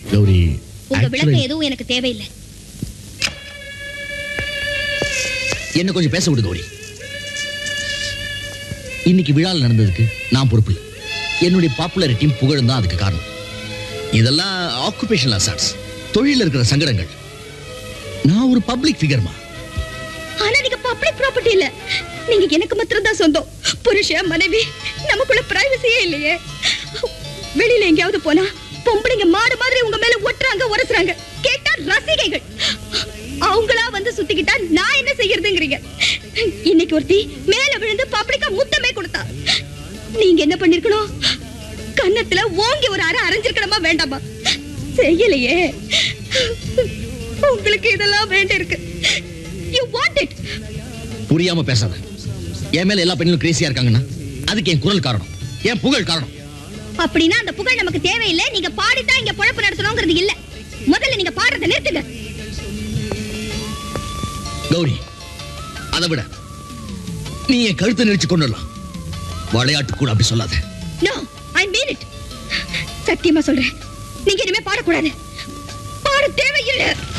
கௌரி உங்க actually- விளக்கம் எதுவும் எனக்கு தேவையில்லை என்ன கொஞ்சம் பேச விடு கௌரி இன்னைக்கு விழாவில் நடந்ததுக்கு நான் பொறுப்பு இல்லை என்னுடைய பாப்புலாரிட்டியும் புகழும் தான் அதுக்கு காரணம் இதெல்லாம் ஆக்குபேஷனல் அசாட்ஸ் தொழில இருக்கிற சங்கடங்கள் நான் ஒரு பப்ளிக் ஃபிகர்மா ஆனா நீங்க பப்ளிக் ப்ராப்பர்ட்டி இல்ல நீங்க எனக்கு மாத்திரம் தான் சொந்தம் புருஷன் மனைவி நமக்குள்ள பிரைவசியே இல்லையே வெளியில எங்கேயாவது போனா பொம்பளைங்க மாடு மாதிரி உங்க மேல ஒட்டுறாங்க உரசுறாங்க கேட்டா ரசிகைகள் அவங்களா வந்து சுத்திக்கிட்டா நான் என்ன செய்யறதுங்கிறீங்க இன்னைக்கு ஒருத்தி மேல விழுந்து பப்ளிக்கா முத்தமே கொடுத்தா நீங்க என்ன பண்ணிருக்கணும் கன்னத்துல ஓங்கி ஒரு அரை அரைஞ்சிருக்கணுமா வேண்டாமா செய்யலையே உங்களுக்கு இதெல்லாம் வேண்டியிருக்கு யூ வாண்ட் இட் புரியாம பேசாத என் மேல எல்லா பெண்களும் கிரேசியா இருக்காங்கன்னா அதுக்கு என் குரல் காரணம் என் புகழ் காரணம் அப்படின்னா அந்த புகழ் நமக்கு தேவையில்லை நீங்க பாடித்தான் இங்க பொழப்பு நடத்தணுங்கிறது இல்ல முதல்ல நீங்க பாடுறத நிறுத்துங்க கௌரி அதை விட நீ என் கழுத்தை நெரிச்சு கொண்டுடலாம் விளையாட்டு கூட அப்படி சொல்லாத நோ ஐ மீன் இட் சத்தியமா சொல்றேன் நீங்க இனிமே பாடக்கூடாது பாட தேவையில்லை